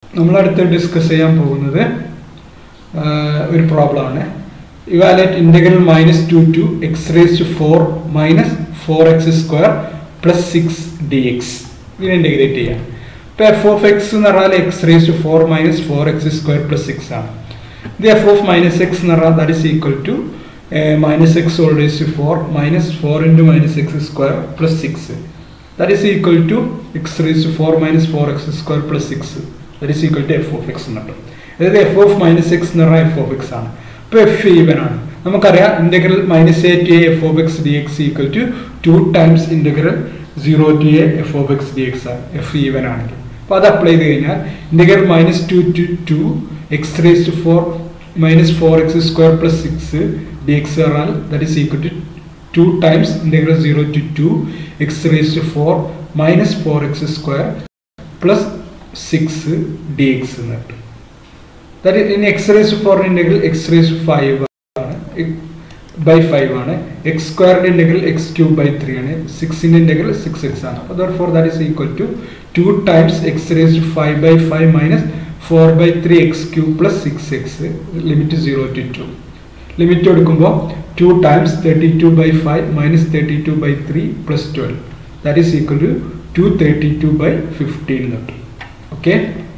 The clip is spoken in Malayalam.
നമ്മളടുത്ത് ഡിസ്കസ് ചെയ്യാൻ പോകുന്നത് ഒരു പ്രോബ്ലം ആണ് evaluate integral minus two to X raise to four minus four X square plus six D X ഇതിനെ ഇൻറ്റഗ്രേറ്റ് ചെയ്യാം ഇപ്പോൾ എഫ് ഓഫ് എക്സ് എന്ന് പറഞ്ഞാൽ X raise to four minus four X square plus six ആണ് ഇത് എഫ് ഓഫ് മൈനസ് എക്സ് എന്ന് പറഞ്ഞാൽ that is equal to minus X whole raise to four minus four into minus X square plus six that is equal to X raise to four minus four X square plus six that is equal to F of X എന്ന് കിട്ടും അതായത് എഫ് ഓഫ് മൈനസ് എക്സ് എന്ന് പറഞ്ഞാൽ എഫ് ഓഫ് എക്സ് ആണ് ഇപ്പോൾ എഫ് ഈവൻ ആണ് നമുക്കറിയാം integral minus A to A F of X D X equal to two times integral zero to A F of X D X ആണ് എഫ് ഈവൻ ആണെങ്കിൽ അപ്പോൾ അത് അപ്ലൈ ചെയ്ത് കഴിഞ്ഞാൽ integral minus two to to X raise to four minus four X square plus six D X പറഞ്ഞാൽ that is equal to two times integral zero to to X raise to four minus four X square plus six D X എന്ന് കിട്ടും ദാറ്റ് ഇനി X raise four integral X raise five ആണ് ബൈ ഫൈവ് ആണ് എക്സ് സ്ക്വയറിന്റെ integral X cube by three ആണ് സിക്സിന്റെ ഇന്റഗ്രൽ സിക്സ് എക്സ് ആണ് അപ്പോൾ four that is equal to two times X raise five by five minus four by three X cube plus six X limit zero to two limit എടുക്കുമ്പോൾ two times thirty two by five minus thirty two by three plus twelve that is equal to two thirty two by fifteen കിട്ടും ഓക്കെ